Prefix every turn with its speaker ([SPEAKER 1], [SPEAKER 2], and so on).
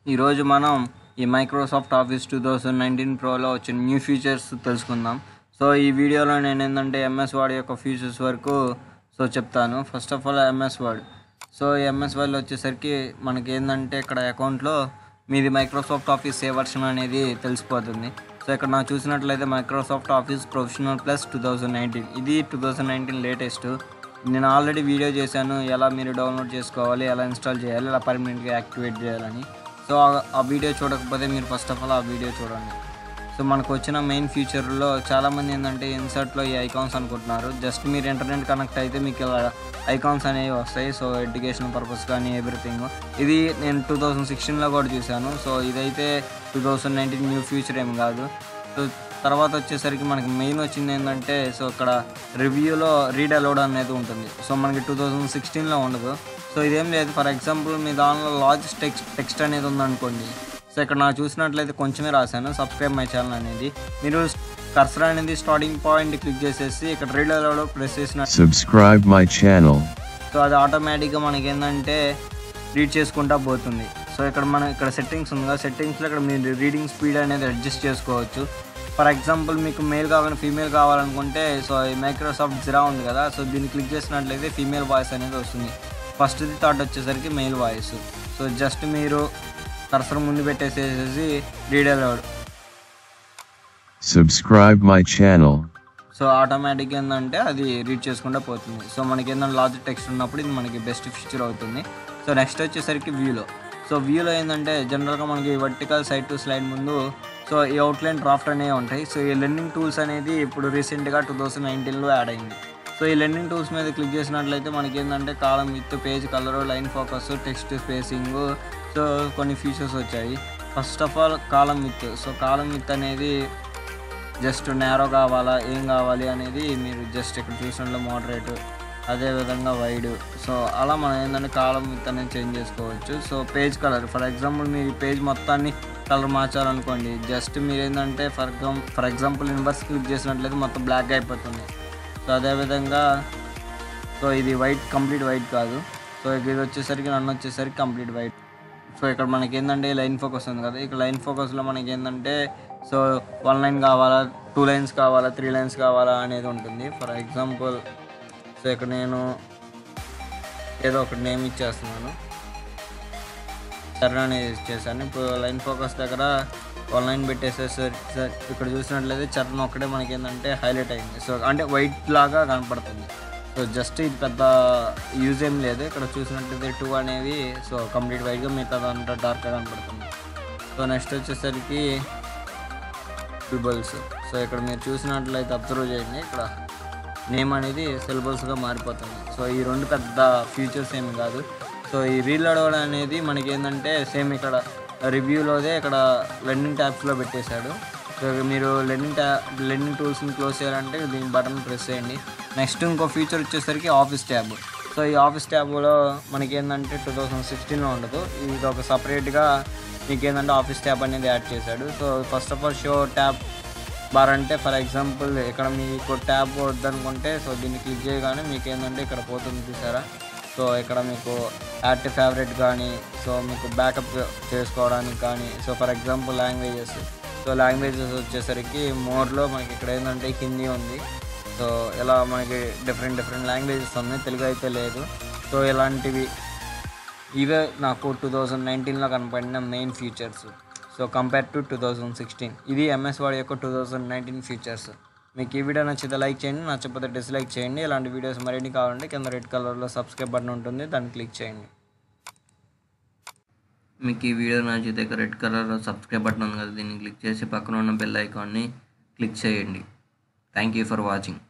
[SPEAKER 1] ఈరోజు మనం ఈ Microsoft office two thousand nineteen ప్రోలో వచ్చిన న్యూ ఫీచర్స్ తెలుసుకుందాం సో ఈ వీడియోలో నేను ఏంటంటే ఎంఎస్ వర్డ్ యొక్క ఫీచర్స్ వరకు సో చెప్తాను first of all MS word so MS వర్డ్లో వచ్చేసరికి మనకి ఏంటంటే ఇక్కడ అకౌంట్లో మీది మైక్రోసాఫ్ట్ ఆఫీస్ ఏ వర్షన్ అనేది తెలిసిపోతుంది సో ఇక్కడ నాకు చూసినట్లయితే Microsoft office professional plus two thousand nineteen ఇది టూ థౌజండ్ నైన్టీన్ లేటెస్ట్ నేను ఆల్రెడీ వీడియో చేశాను ఎలా మీరు డౌన్లోడ్ చేసుకోవాలి ఎలా ఇన్స్టాల్ చేయాలి ఎలా పర్మనెంట్గా యాక్టివేట్ చేయాలని సో ఆ- ఆ వీడియో చూడకపోతే మీరు ఫస్ట్ ఆఫ్ ఆల్ ఆ వీడియో చూడండి సో మనకు వచ్చిన మెయిన్ ఫీచర్లో చాలామంది ఏంటంటే ఇన్సర్ట్లో ఈ ఐకాన్స్ అనుకుంటున్నారు జస్ట్ మీరు ఇంటర్నెట్ కనెక్ట్ అయితే మీకు ఇలా ఐకాన్స్ అనేవి వస్తాయి సో ఎడ్యుకేషన్ పర్పస్ కానీ ఎవ్రీథింగ్ ఇది నేను టూ థౌజండ్ సిక్స్టీన్లో కూడా చూశాను సో ఇదైతే two thousand nineteen new future ఏం కాదు సో తర్వాత వచ్చేసరికి మనకి మెయిన్ వచ్చింది ఏంటంటే సో ఇక్కడ రివ్యూలో రీడ్ అలౌడ్ అనేది ఉంటుంది సో మనకి టూ థౌజండ్ సిక్స్టీన్లో ఉండదు సో ఇదేం లేదు ఫర్ ఎగ్జాంపుల్ మీ దానిలో లార్జ్ టెక్స్ట్ టెక్స్ట్ అనేది ఉందనుకోండి సో ఇక్కడ నాకు చూసినట్లయితే కొంచెమే రాశాను సబ్స్క్రైబ్ మై ఛానల్ అనేది మీరు కర్సర్ అనేది స్టార్టింగ్ పాయింట్ క్లిక్ చేసేసి ఇక్కడ రీడ్ అలౌడ్ ప్రెస్ చేసిన
[SPEAKER 2] Subscribe my channel.
[SPEAKER 1] సో అది ఆటోమేటిక్గా మనకి ఏంటంటే రీడ్ చేసుకుంటా పోతుంది సో ఇక్కడ మనం ఇక్కడ సెట్టింగ్స్ ఉంది కదా సెట్టింగ్స్లో ఇక్కడ మీరు రీడింగ్ స్పీడ్ అనేది అడ్జస్ట్ చేసుకోవచ్చు ఫర్ ఎగ్జాంపుల్ మీకు మేల్ కావాలని ఫీమేల్ కావాలనుకుంటే సో ఈ మైక్రోసాఫ్ట్ జిరా ఉంది కదా సో దీన్ని క్లిక్ చేసినట్లయితే ఫీమేల్ వాయిస్ అనేది వస్తుంది ఫస్ట్ది థాట్ వచ్చేసరికి మెయిల్ వాయిస్ సో జస్ట్ మీరు కర్సర్ ముందు పెట్టేసేసి read aloud
[SPEAKER 2] Subscribe my channel.
[SPEAKER 1] So automatic ఏంటంటే అది రీడ్ చేసుకుంటూ పోతుంది సో మనకి ఏంటంటే లార్జ్ టెక్స్ట్ ఉన్నప్పుడు ఇది మనకి బెస్ట్ ఫీచర్ అవుతుంది సో నెక్స్ట్ వచ్చేసరికి వ్యూలో సో వ్యూలో ఏంటంటే జనరల్గా మనకి వర్టికల్ సైడ్ టు స్లైడ్ ముందు సో ఈ అవుట్లైన్ డ్రాఫ్ట్ అనేవి ఉంటాయి సో ఈ లెర్నింగ్ టూల్స్ అనేది ఇప్పుడు రీసెంట్గా టూ థౌసండ్ నైన్టీన్లో యాడ్ అయింది సో ఈ లెర్నింగ్ టూల్స్ మీద క్లిక్ చేసినట్లయితే మనకి ఏంటంటే column width page colour line focus text spacing so కొన్ని ఫీచర్స్ వచ్చాయి first of all column width so column width అనేది జస్ట్ నేరో కావాలా ఏం కావాలి అనేది మీరు జస్ట్ ఇక్కడ చూసినట్లు మోడరేట్ అదేవిధంగా వైడ్ సో అలా మనం ఏంటంటే కాలం విత్ అనేది చేంజ్ చేసుకోవచ్చు so page colour for example మీరు ఈ పేజ్ మొత్తాన్ని కలర్ మార్చాలనుకోండి జస్ట్ మీరు ఏంటంటే for example for example inverse click చేసినట్లయితే మొత్తం బ్లాక్ అయిపోతుంది సో అదేవిధంగా సో ఇది వైట్ కంప్లీట్ వైట్ కాదు సో ఇది వచ్చేసరికి నన్ను వచ్చేసరికి కంప్లీట్ వైట్ సో ఇక్కడ మనకి ఏంటంటే లైన్ ఫోకస్ ఉంది కదా ఇక్కడ లైన్ ఫోకస్లో మనకి ఏంటంటే సో వన్ లైన్ కావాలా టూ లైన్స్ కావాలా త్రీ లైన్స్ కావాలా అనేది ఉంటుంది ఫర్ ఎగ్జాంపుల్ సో ఇక్కడ నేను ఏదో ఒకటి నేమ్ ఇచ్చేస్తున్నాను చరణ్ అనేది ఇచ్చేసాను ఇప్పుడు లైన్ ఫోకస్ దగ్గర వన్ లైన్ పెట్టేసేసరి స- ఇక్కడ చూసినట్లయితే చరణ్ ఒక్కటే మనకి ఏంటంటే హైలైట్ అయింది సో అంటే వైట్ లాగా కనపడుతుంది సో జస్ట్ ఇది పెద్ద యూజ్ ఏం లేదు ఇక్కడ చూసినట్లయితే టూ అనేవి సో కంప్లీట్ వైట్గా మిగతా అంతా డార్క్గా కనపడుతుంది సో నెక్స్ట్ వచ్చేసరికి ట్రిబుల్స్ సో ఇక్కడ మీరు చూసినట్లయితే అబ్జర్వ్ చేయండి ఇక్కడ నేమ్ అనేది సిలబల్స్గా మారిపోతుంది సో ఈ రెండు పెద్ద ఫీచర్స్ ఏమి కాదు సో ఈ రీలోడ్ అనేది మనకి ఏంటంటే సేమ్ ఇక్కడ రివ్యూలోదే ఇక్కడ లెర్నింగ్ ట్యాబ్స్లో పెట్టేశాడు సో మీరు లెర్నింగ్ ట్యాబ్ లెర్నింగ్ టూల్స్ని క్లోజ్ చేయాలంటే దీని బటన్ ప్రెస్ చేయండి నెక్స్ట్ ఇంకో ఫీచర్ వచ్చేసరికి ఆఫీస్ ట్యాబ్ సో ఈ ఆఫీస్ ట్యాబ్లో మనకి ఏంటంటే టూ థౌజండ్ సిక్స్టీన్లో ఉండదు ఇది ఒక సపరేట్గా మీకు ఏంటంటే ఆఫీస్ ట్యాబ్ అనేది యాడ్ చేశాడు so first of all show tab bar అంటే ఫర్ ఎగ్జాంపుల్ ఇక్కడ మీకు ట్యాబ్ వద్దనుకుంటే సో దీన్ని క్లిక్ చేయగానే మీకు ఏంటంటే ఇక్కడ పోతుంది చూసారా సో ఇక్కడ మీకు యాడ్ టు ఫేవరెట్ కానీ సో మీకు బ్యాకప్ చేసుకోవడానికి కానీ so for example languages so languages వచ్చేసరికి మోర్లో మనకి ఇక్కడ ఏంటంటే హిందీ ఉంది సో ఇలా మనకి డిఫరెంట్ డిఫరెంట్ లాంగ్వేజెస్ ఉన్నాయి తెలుగు అయితే లేదు సో ఇలాంటివి ఇవే నాకు టూ థౌజండ్ నైన్టీన్లో కనపడిన main features so compare to two thousand sixteen ఇది ఎంఎస్ వాడి యొక్క టూ థౌజండ్ నైన్టీన్ ఫీచర్స్ మీకు ఈ వీడియో నచ్చితే లైక్ చేయండి నచ్చకపోతే డిస్లైక్ చేయండి ఇలాంటి వీడియోస్ మరిన్ని కావాలంటే కింద రెడ్ కలర్లో సబ్స్క్రైబ్ బటన్ ఉంటుంది దాన్ని క్లిక్ చేయండి మీకు ఈ వీడియో నచ్చితే రెడ్ కలర్లో సబ్స్క్రైబ్ బటన్ ఉంది కదా దీన్ని క్లిక్ చేసి పక్కన ఉన్న బెల్ ఐకాన్ని క్లిక్ చేయండి థ్యాంక్ యూ ఫర్ వాచింగ్